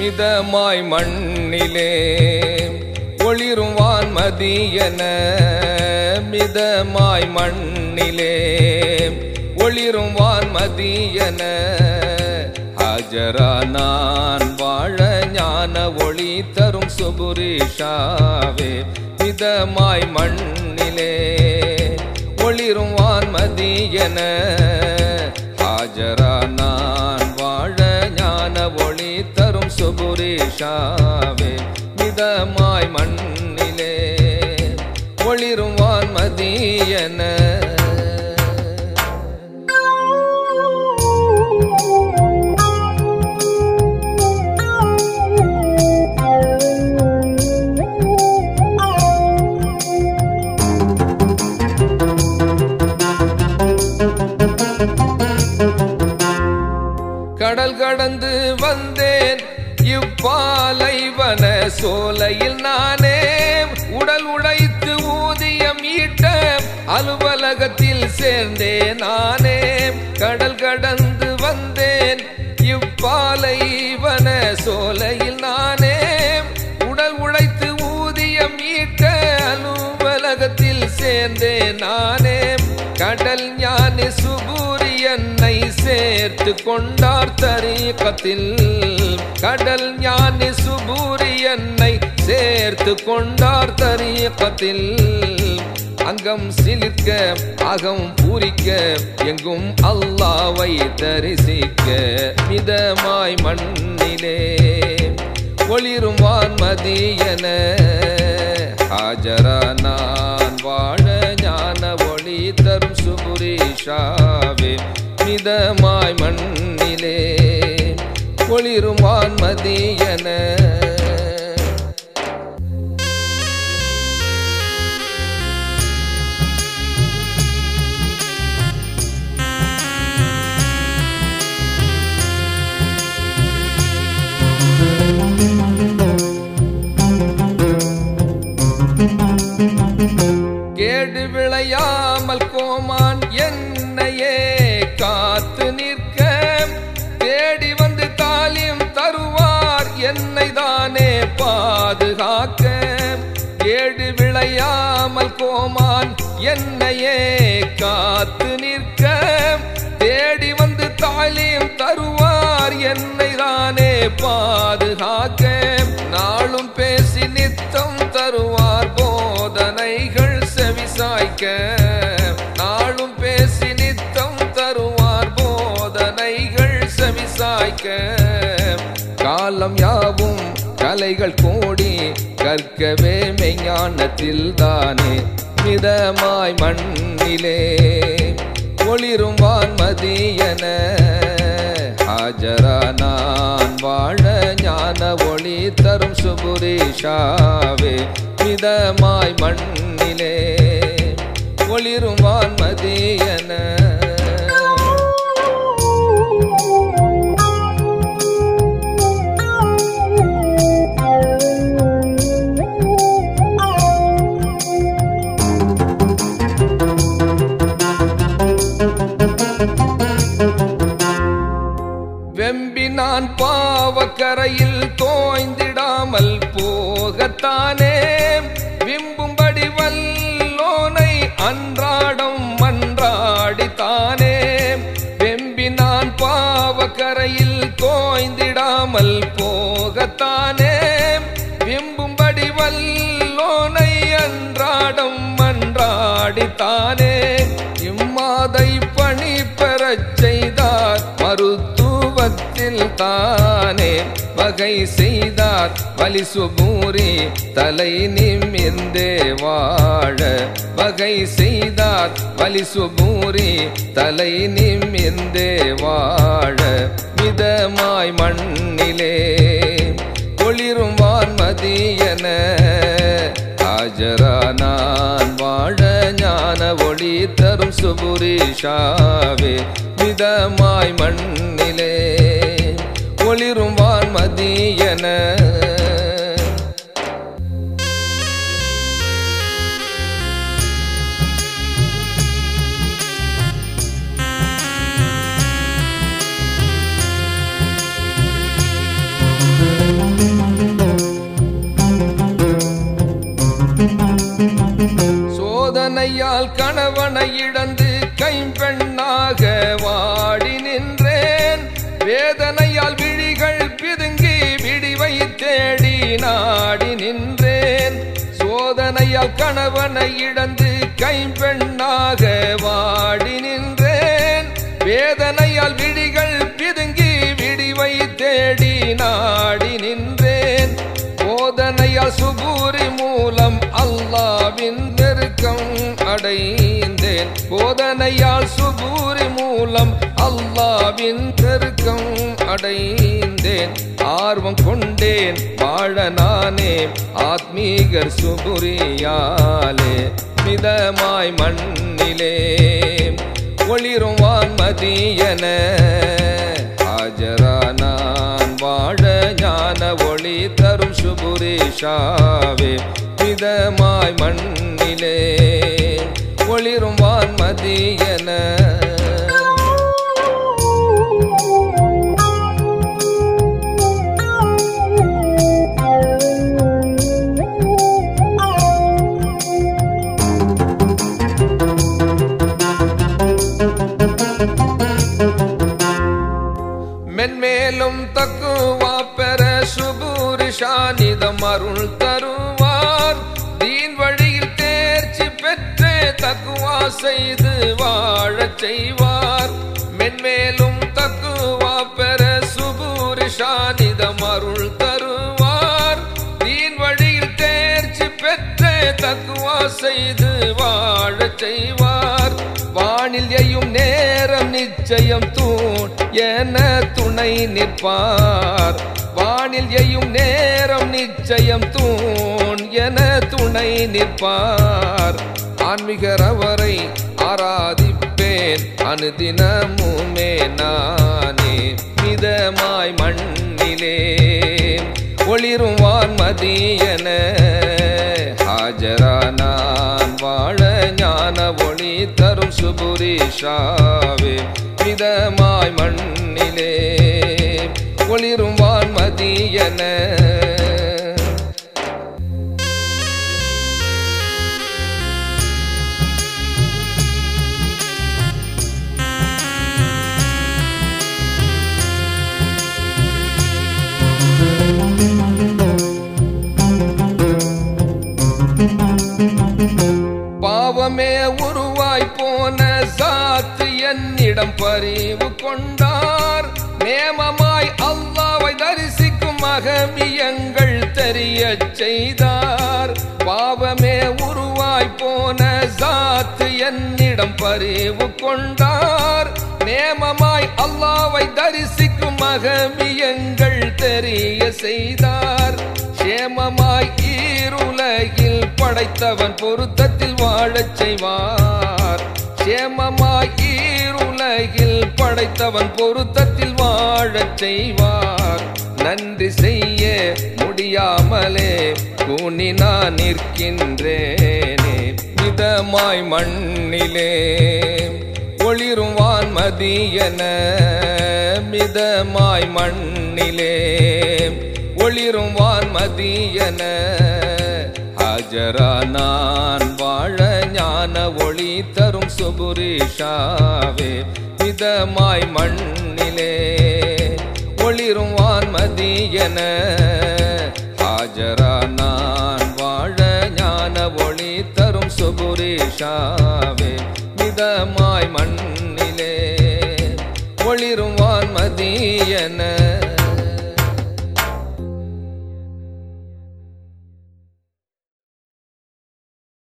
மிதமாய் மண்ணிலே ஒளிரும் வான்மதி என மிதமாய் மண்ணிலே ஒளிரும் வான்மதி என ஹாஜரா நான் வாழ ஞான ஒளி தரும் சுபுரீஷாவே மிதமாய் மண்ணிலே ஒளிரும் வான்மதி என ஹாஜரா நான் வாழ ஞான ஒளி தரும் சுபுரீஷாவே மிதமாய் மண்ணிலே ஒளிரும் வான்மதி என கடல் கடந்து வந்தேன் இவ்பாலைவன சோலையில் நானே உடல் உடைத்து ஊதியம் ஈட்ட அலுவலகத்தில் சேர்ந்தேன் நானே கடல் கடந்து வந்தேன் இவ்பாலைவன சோலையில் நானே உடல் உழைத்து ஊதியம் ஈட்ட அலுவலகத்தில் சேர்ந்தேன் நானே கடல் ஞானி சுபூரியன்னை சேர்த்து கொண்டார் தரீக்கத்தில் கடல் ஞானி சுபூரியன்னை சேர்த்து கொண்டார் தரீக்கத்தில் அங்கம் சிலிர்க்க அகம் பூரிக்க எங்கும் அல்லாவை தரிசிக்க மிதமாய் மண்ணிலே ஒளிரும் வான்மதி என ஹாஜரா நான் வாழ ஞான ஒளி தரும் சுபுரீஷாவே மிதமாய் மண்ணிலே ஒளிரும் வான்மதி என கேடு விளையாமல் கோமான் என்னையே காத்து நிற்க தேடி வந்து தாலியும் தருவார் என்னை தானே பாதுகாக்க கேடு விளையாமல் கோமான் என்னையே காத்து நிற்க தேடி வந்து தாலியும் தருவார் என்னை தானே பாதுகாக்க நாளும் பேசி நித்தம் தருவார் போதனைகள் செவிசாய்க்க நாளும் பேசி நித்தம் தருவார் போதனைகள் செவிசாய்க்க காலம் யாவும் கலைகள் கோடி கற்கவே மெய்ஞானத்தில் தானே மிதமாய் மண்ணிலே ஒளிரும் வான்மதி என ஹாஜரா நான் வாழ ஞான ஒளி தரும் சுபுரீஷாவே மிதமாய் மண்ணிலே ஒளிரும் வான்மதி என வெம்பி நான் பாவக்கரையில் தோய்ந்திடாமல் போகத்தானே விம்பும்படி வல்லோனை அன்றாடம் மன்றாடித்தானே வெம்பி நான் பாவக்கரையில் தோய்ந்திடாமல் போகத்தானே விம்பும்படி வல்லோனை அன்றாடம் மன்றாடித்தானே இம்மாதை பணி பெறச் செய்தார் மருத்துவத்தில் தானே வகை செய்தார் வலி சுபூரி தலை நிமிர்ந்தே வாழ வகை செய்தார் வலி சுபூரி தலை நிமிர்ந்தே வாழ மிதமாய் மண்ணிலே ஒளிரும் வான்மதி என ஹாஜரா நான் வாழ ஞான ஒளி தரும் சுபுரீஷாவே மிதமாய் மண்ணிலே ஒளிரும் வான்மதி என போதையால் கணவனை இழந்து கைம்பெண்ணாக வாடி நின்றேன் வேதனையால் விழிகள் பிதுங்கி விடிவை தேடி நாடி நின்றேன் போதனையால் சுபூரி மூலம் அல்லாவின் நெருக்கம் அடைந்தேன் போதனையால் சுபூரி மூலம் அல்லாவின் நெருக்கம் அடைந்தேன் ஆர்வம் கொண்டேன் வாழ நானே ஆத்மீகர் சுபுரியாலே மிதமாய் மண்ணிலே ஒளிரும் வான்மதியன ஆஜரா நான் வாழ ஞான ஒளி தரும் சுபுரேஷாவே மிதமாய் மண்ணிலே ஒளிரும் வான்மதியன மென்மேலும் தக்குவா பெற சுபூர் ஷானிதம் அருள் தருவார் தீன் வழியில் தேர்ச்சி பெற்றே தக்குவா செய்து வாழச் செய்வார் மென்மேலும் தக்குவா பெற சுபூர் ஷானிதம் அருள் தருவார் தீன் வழியில் தேர்ச்சி பெற்றே தக்குவா செய்து வாழச் செய்வார் வானில் எய்யும் நேரம் நிச்சயம் தூண் என துணை நிற்பார் வானில் எய்யும் நேரம் நிச்சயம் தூண் என துணை நிற்பார் ஆன்மீகர் அவரை ஆராதிப்பேன் அனுதினமுமே நானே மிதமாய் மண்ணிலே ஒளிரும் வான்மதியன ஹாஜரா நான் வாழ ஞான ஒளி தரும் சுபுரீஷாவே மிதமாய் மண்ணிலே ஒளிரும் வான்மதியன பாவமே உருவாய் போன சாத்து என்னிடம் பரிவு கொண்டார் நேமமாய் அல்லாவை தரிசிக்கும் மகமியங்கள் தெரிய செய்தார் பாவமே உருவாய் போன சாத்து என்னிடம் பரிவு கொண்டார் நேமமாய் அல்லாவை தரிசிக்கும் மகமியங்கள் தெரிய செய்தார் சேமமாய் ஈருலகில் படைத்தவன் பொருத்தத்தில் வாழச் செய்வார் சேமமாய் ஈருலகில் படைத்தவன் பொருத்தத்தில் வாழச் செய்வார் நன்றி செய்ய முடியாமலே கூனி நான் நிற்கின்றேனே மிதமாய் மண்ணிலே ஒளிரும் வான்மதியன மிதமாய் மண்ணிலே ஒளிரும் வான்மதியன ஹாஜரா நான் வாழ ஞான ஒளி தரும் சுபுரீஷாவே மிதமாய் மண்ணிலே ஒளிரும் வான்மதியன ஹாஜரா நான் வாழ ஞான ஒளி தரும் சுபுரீஷாவே மிதமாய் மண்ணிலே ஒளிரும் வான்மதியன